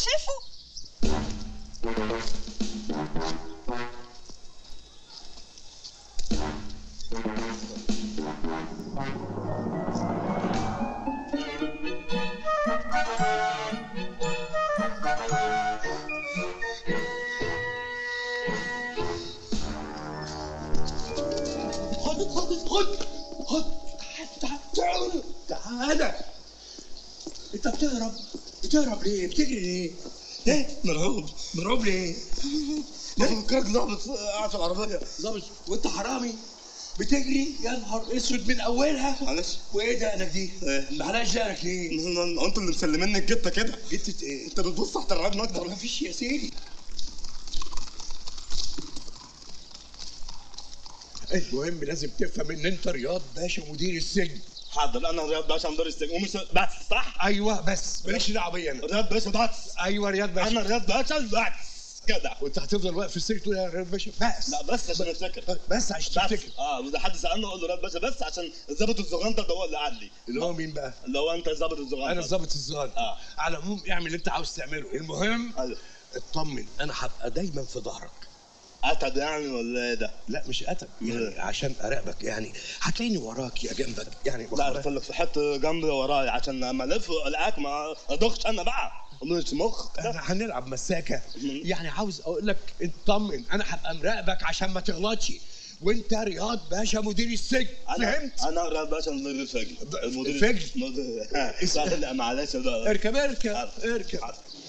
شايفه خد خد خد خد تعال تعال تعال انت بتهرب بتهرب ليه بتجري ليه ايه مرعوب مرعوب ليه فكرك ظابط قاعد في العربيه ظابط وانت حرامي بتجري يا نهار اسود من اولها معلش وايه دقنك دي؟ إيه؟ معلش دقنك ليه؟ انتوا اللي مسلميني الجته كده جتة ايه؟ انت بتبص تحت الرقبه ما اكتر فيش يا سيدي المهم لازم تفهم ان انت رياض باشا مدير السجن حاضر انا رياض باشا مدير السجن ومش بس صح ايوه بس مالكش دعوه بيا انا رياض باشا بس ايوه رياض باشا انا رياض باشا بس كده وانت هتفضل واقف في السجن تقول يا رياض باشا بس لا بس عشان افتكر بس عشان بس تفتكر اه واذا حد سالني اقول له رياض باشا بس عشان الظابط الزغنطه ده هو اللي قال لي اللي هو مين بقى؟ اللي هو انت الظابط الزغنطه انا الظابط الظاهر آه. على العموم اعمل اللي انت عاوز تعمله المهم ايوه اطمن انا هبقى دايما في ظهرك قتل يعني ولا ايه ده؟ لا مش قتل يعني عشان اراقبك يعني هتلاقيني وراك يا جنبك يعني لا واخد قلت لك في حته جنبي ورايا عشان لما الف الاقيك ما ادخش انا بقى مش مخ كده احنا هنلعب مساكه يعني عاوز اقول لك اطمن انا هبقى مراقبك عشان ما تغلطش وانت رياض باشا مدير السجن انا فهمت انا رياض باشا مدير الفجر المدير الفجر؟ مدير لا معلش ده اركب اركب اركب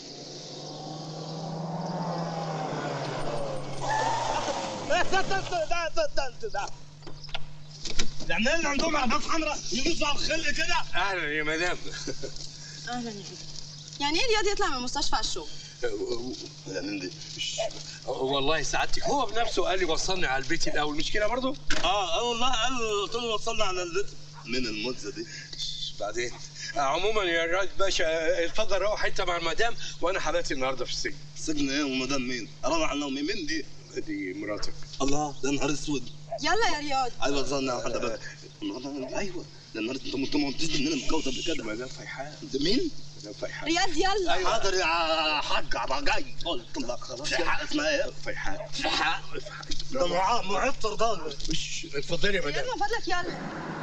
العمال عندهم عباد حمراء يدوسوا على الخل كده اهلا يا مدام اهلا يا بيه يعني ايه رياض يطلع من المستشفى على الشغل العمال دي والله سعادتك هو بنفسه قال لي وصلني على البيت الاول مش كده برضه اه اه والله قال قلت له وصلنا على البيت من المدة دي بعدين عموما يا رياض باشا اتفضل روح انت مع المدام وانا حباتي النهارده في السجن سجن ايه ومدام مين؟ انا على مين مين دي؟ دي مراتك الله ده نهار اسود يلا يا رياض ايوه ظن حد بقى ايوه ده النهار انت انت ما قلتش ان انا متجوز قبل كده مدام فيحاء انت مين؟ مدام فيحاء رياض يلا حاضر يا حاج ابقى جاي قلت لك خلاص في حق اسمها ايه؟ فيحاء في حق ده معاه معطر ده مش اتفضلي يا مدام رياض من فضلك يلا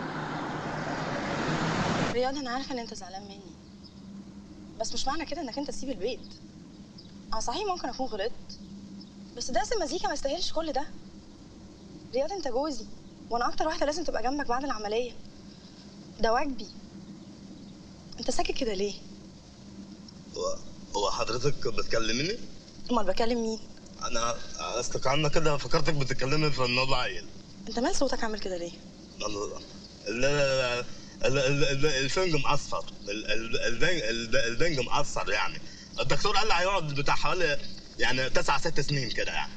رياض انا عارفه ان انت زعلان مني بس مش معنى كده انك انت تسيب البيت اه صحيح ممكن اكون غلطت بس درس المزيكا ما يستاهلش كل ده رياض انت جوزي وانا اكتر واحده لازم تبقى جنبك بعد العمليه ده واجبي انت ساكت كده ليه هو هو حضرتك بتكلمني؟ امال بكلم مين انا اصلك عنك كده فكرتك بتتكلمي في النوبة عيل انت مال صوتك عامل كده ليه ال- ال- ال- ال- ال- الفنج معصفر ال- ال- البنج ال- البنج معصفر يعني الدكتور قال لي هيقعد بتاع حوالي يعني تسع ست سنين كده يعني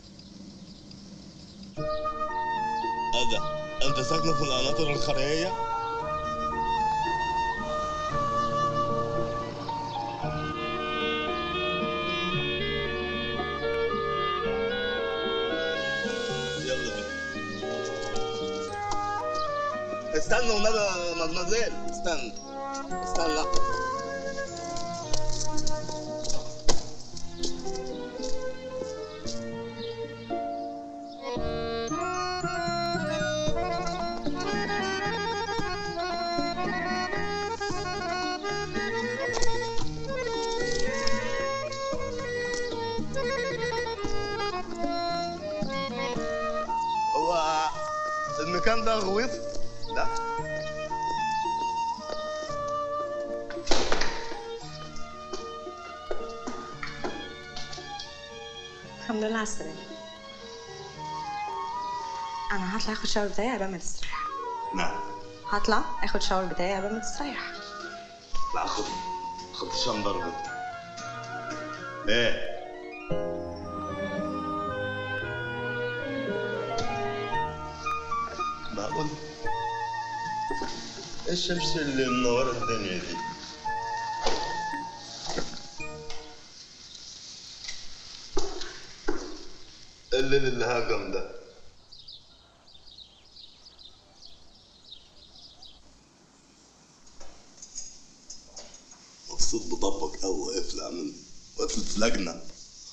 ايه ده انت ساكنه في القناطر الخارجيه يلا بينا استنى والنبي مدمزيل استنى استنى هو المكان ده غويط ده الحمد لله على السلامه انا هطلع اخد شاور بتاعي قبل ما تستريح نعم هطلع اخد شاور بتاعي قبل ما تستريح لا خد خد شام ضربة ايه معقول ايه الشمس اللي منورة الدنيا دي الليل اللي هاجم ده مبسوط بضبك أوي واقف لي عامل قلت لجنة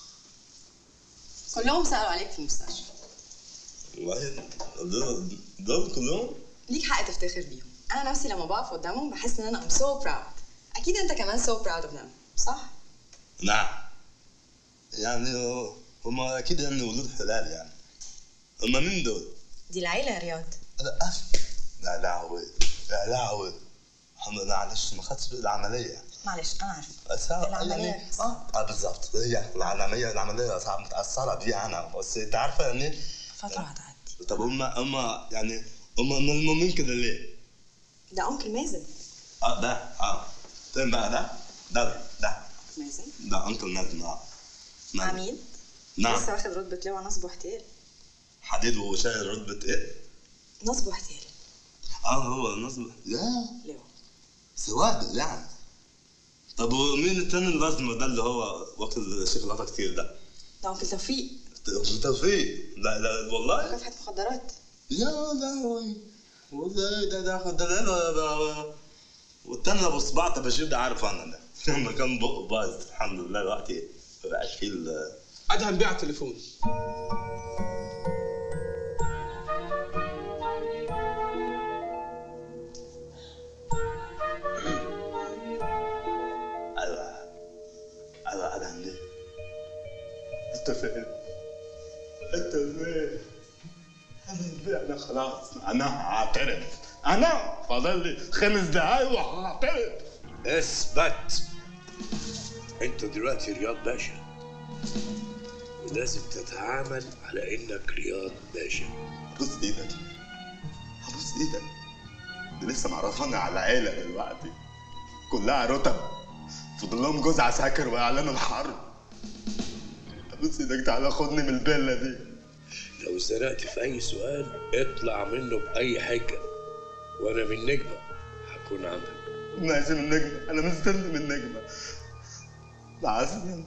كلهم سالوا عليك في المستشفى والله دول دول كلهم ليك حق تفتخر بيهم انا نفسي لما بقف قدامهم بحس ان انا ام سو براود اكيد انت كمان سو براود اوف ذم صح نعم يعني هم اكيد يعني ولود حلال يعني هم مين دول؟ دي العيله يا رياض لا لا لهوي لا لهوي الحمد لله معلش ما خدتش العملية معلش انا عارفه بس ها- العملية يعني صح. اه اه بالظبط هي العملية العملية صعب متأثرة بيها أنا بس أنت عارفة يعني فتره هتعدي طب هم هم يعني هم ملمومين كده ليه؟ ده انكل مازن اه ده اه فين بقى ده؟ ده ده مازن ده انكل نادم اه نعم. عميد نعم لسه واخد رتبه لواء نصب واحتيال حديد وشايل رتبة ايه؟ نصب واحتيال اه هو نصب يا لواء سواد يعني طب ومين التاني النظم ده اللي هو واكل شوكولاته كتير ده؟ ده انكل توفيق توفيق لا لا والله مكافحه مخدرات يا لهوي والله ده ده ده ده ده والتاني ابو صباع تباشير ده عارف انا ده لما كان بقه بايظ الحمد لله دلوقتي ما بقاش فيه ال- ادهم بيع تليفون ايوه ايوه انا عندي انت فين؟ انت فين؟ انا انا خلاص انا هعترف انا فاضل لي خمس دقايق وهعترف اثبت انت دلوقتي رياض باشا ولازم تتعامل على انك رياض باشا بص ايدك هبص ايدك دي لسه معرفاني على عيلة دلوقتي كلها رتب فاضل لهم جوز عساكر واعلان الحرب بص ايدك تعالى خدني من الفيلا دي لو اتزنقت في اي سؤال اطلع منه باي حجه وانا من نجمه هكون عندك انا عايزين النجمة انا مستني من النجمة العسل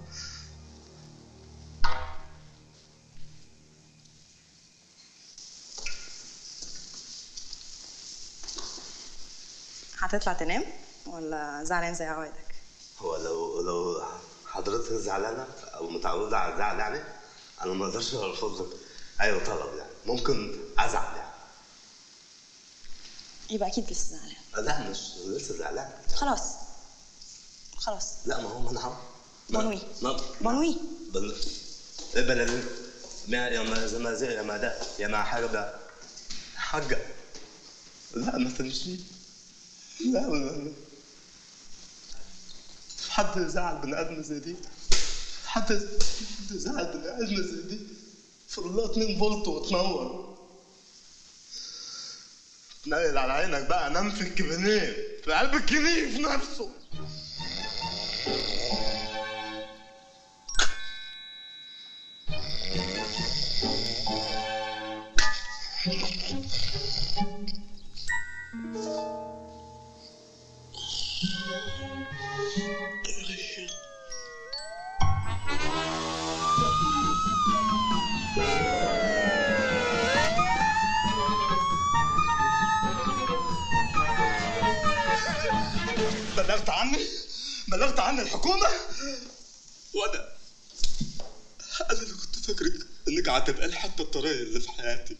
هتطلع تنام ولا زعلان زي عوايدك هو لو لو حضرتك زعلانة او متعودة على الزعل يعني انا ما اقدرش ارفض لك ايوه طلب يعني ممكن ازعل يعني يبقى اكيد لسه زعلان لا مش لسه زعلان خلاص خلاص لا ما هو ما انا هو بنوي. ما بنوي. بل ايه بلالين ما يا ما زي ما زي يا ما ده يا ما حاجه ده حاجه لا ما تمشي لا لا لا في حد زعل بني ادم زي دي في حد حد زعل بني ادم زي دي في الله 2 فولت وتنور نقل على عينك بقى نام في الكبنيه في قلب الكنيف نفسه بلغت عني بلغت عني الحكومة وأنا أنا اللي كنت فاكرك إنك هتبقى الحتة الطرية اللي في حياتي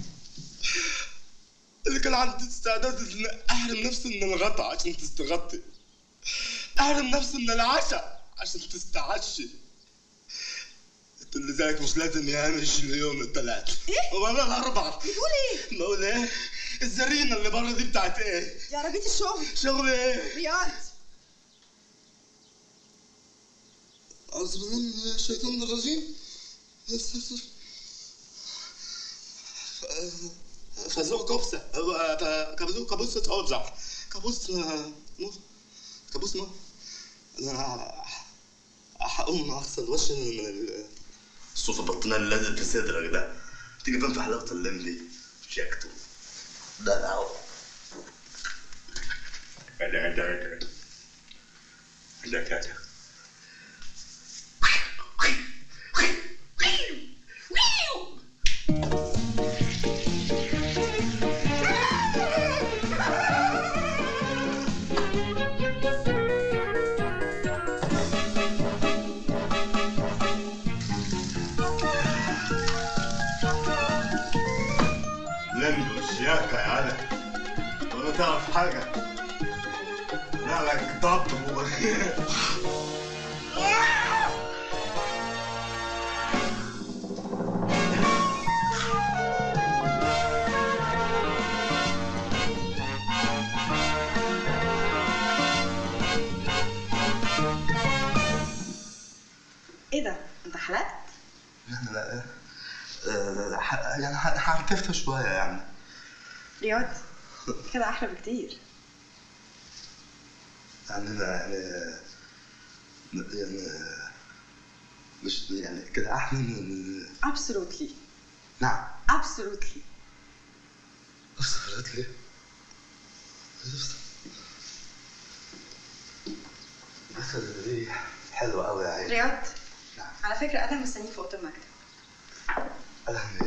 اللي كان عندي استعداد إن أحرم نفسي من الغطا عشان تستغطي أحرم نفسي من العشاء عشان تستعشي انت اللي زيك مش لازم يهمش اليوم الثلاث ايه؟ ولا الاربع بتقول ايه؟ بقول ايه؟ الزرينه اللي بره دي بتاعت ايه؟ دي عربيه الشغل شغل ايه؟ رياض أعوذ بالله من الشيطان الرجيم فزوع كبسة كابوس كابوس أوزع كابوس مو كابوس مو أنا هقوم أغسل وشي من ال- الصوص البطنان اللي لازق في صدرك ده تيجي فين في حلاوة اللم دي شيكته ده ده هو ده ده ده ده ده ده تعرف حاجة لا لك ضب و... ايه ده انت حلقت يعني لا آه، ح- يعني ح- حركفتها شوية يعني رياض كده احلى بكتير يعني أنا يعني يعني مش يعني كده أحلى من absolutely نعم absolutely افتكرت لي مثل دي حلوة أوي يا عيني رياض نعم على فكرة أنا مستنيك في أوضة المكتب أنا